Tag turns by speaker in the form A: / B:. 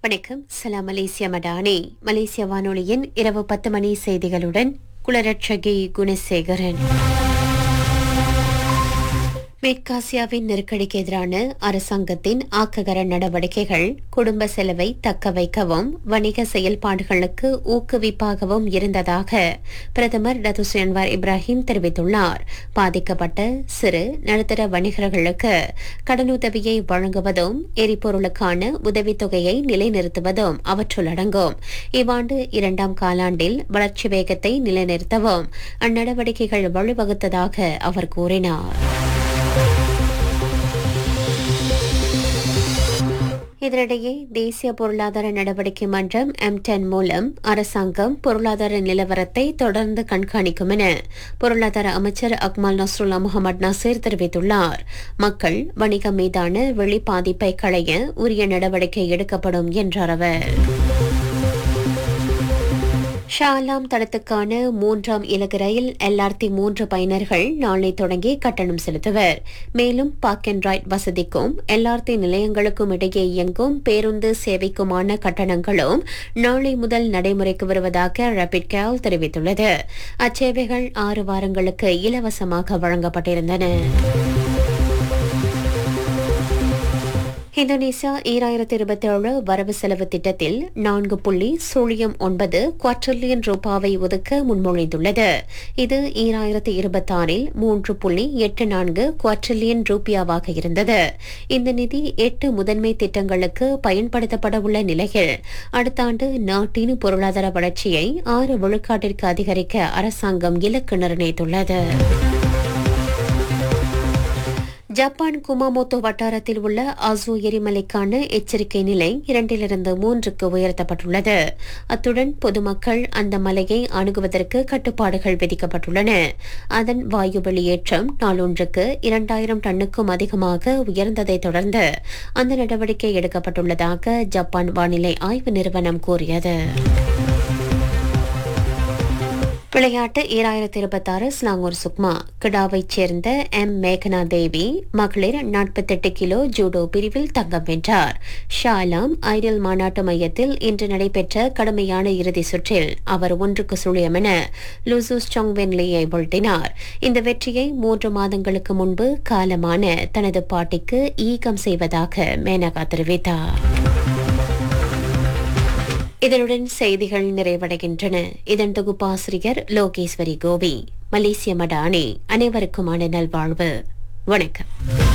A: வணக்கம் சலாம் மலேசியா மடானி மலேசிய வானொலியின் இரவு பத்து மணி செய்திகளுடன் குலரட்சகி குணசேகரன் மேற்காசியாவின் நெருக்கடிக்கு எதிரான அரசாங்கத்தின் ஆக்ககர நடவடிக்கைகள் குடும்ப செலவை தக்க வைக்கவும் வணிக செயல்பாடுகளுக்கு ஊக்குவிப்பாகவும் இருந்ததாக பிரதமர் டத்துஸ் அன்வார் இப்ராஹிம் தெரிவித்துள்ளார் பாதிக்கப்பட்ட சிறு நடுத்தர வணிகர்களுக்கு கடனுதவியை வழங்குவதும் எரிபொருளுக்கான உதவித்தொகையை நிலைநிறுத்துவதும் அவற்றுள் அடங்கும் இவ்வாண்டு இரண்டாம் காலாண்டில் வளர்ச்சி வேகத்தை நிலைநிறுத்தவும் அந்நடவடிக்கைகள் வழிவகுத்ததாக அவர் கூறினார் இதனிடையே தேசிய பொருளாதார நடவடிக்கை மன்றம் எம் டென் மூலம் அரசாங்கம் பொருளாதார நிலவரத்தை தொடர்ந்து கண்காணிக்கும் என பொருளாதார அமைச்சர் அக்மால் நஸ்ருல்லா முகமது நசீர் தெரிவித்துள்ளார் மக்கள் வணிகம் மீதான வெளி பாதிப்பை களைய உரிய நடவடிக்கை எடுக்கப்படும் என்றார் அவர் ஷாலாம் தளத்துக்கான மூன்றாம் இலக்கு ரயில் எல்ஆர்டி மூன்று பயனர்கள் நாளை தொடங்கி கட்டணம் செலுத்துவர் மேலும் பார்க் அண்ட் ரைட் வசதிக்கும் எல்ஆர்டி நிலையங்களுக்கும் இடையே இயங்கும் பேருந்து சேவைக்குமான கட்டணங்களும் நாளை முதல் நடைமுறைக்கு வருவதாக ரேபிட் கேல் தெரிவித்துள்ளது அச்சேவைகள் ஆறு வாரங்களுக்கு இலவசமாக வழங்கப்பட்டிருந்தன இந்தோனேசியா ஈராயிரத்தி இருபத்தி ஏழு வரவு செலவு திட்டத்தில் நான்கு புள்ளி சுழியம் ஒன்பது குவாட்ரில்லியன் ரூபாவை ஒதுக்க முன்மொழிந்துள்ளது இது ஈராயிரத்தி இருபத்தாறில் மூன்று புள்ளி எட்டு நான்கு குவாட்ரில்லியன் ரூபியாவாக இருந்தது இந்த நிதி எட்டு முதன்மை திட்டங்களுக்கு பயன்படுத்தப்பட உள்ள நிலையில் அடுத்த ஆண்டு நாட்டின் பொருளாதார வளர்ச்சியை ஆறு விழுக்காட்டிற்கு அதிகரிக்க அரசாங்கம் இலக்கு நிர்ணயித்துள்ளது ஜப்பான் குமாமோட்டோ வட்டாரத்தில் உள்ள அசு எரிமலைக்கான எச்சரிக்கை நிலை இரண்டிலிருந்து மூன்றுக்கு உயர்த்தப்பட்டுள்ளது அத்துடன் பொதுமக்கள் அந்த மலையை அணுகுவதற்கு கட்டுப்பாடுகள் விதிக்கப்பட்டுள்ளன அதன் வாயு வெளியேற்றம் நாளொன்றுக்கு இரண்டாயிரம் டன்னுக்கும் அதிகமாக உயர்ந்ததை தொடர்ந்து அந்த நடவடிக்கை எடுக்கப்பட்டுள்ளதாக ஜப்பான் வானிலை ஆய்வு நிறுவனம் கூறியது விளையாட்டு ஈராயிரத்தி இருபத்தாறு ஸ்லாங்கூர் சுக்மா கிடாவைச் சேர்ந்த எம் மேகனா தேவி மகளிர் நாற்பத்தெட்டு கிலோ ஜூடோ பிரிவில் தங்கம் வென்றார் ஷாலாம் ஐடியல் மாநாட்டு மையத்தில் இன்று நடைபெற்ற கடுமையான இறுதி சுற்றில் அவர் ஒன்றுக்கு சுழியம் என லூசூஸ் சாங்வென்லியை வீழ்த்தினார் இந்த வெற்றியை மூன்று மாதங்களுக்கு முன்பு காலமான தனது பாட்டிக்கு ஈகம் செய்வதாக மேனகா தெரிவித்தார் இதனுடன் செய்திகள் நிறைவடைகின்றன இதன் தொகுப்பாசிரியர் லோகேஸ்வரி கோபி மலேசிய மடானி அனைவருக்குமான நல்வாழ்வு வணக்கம்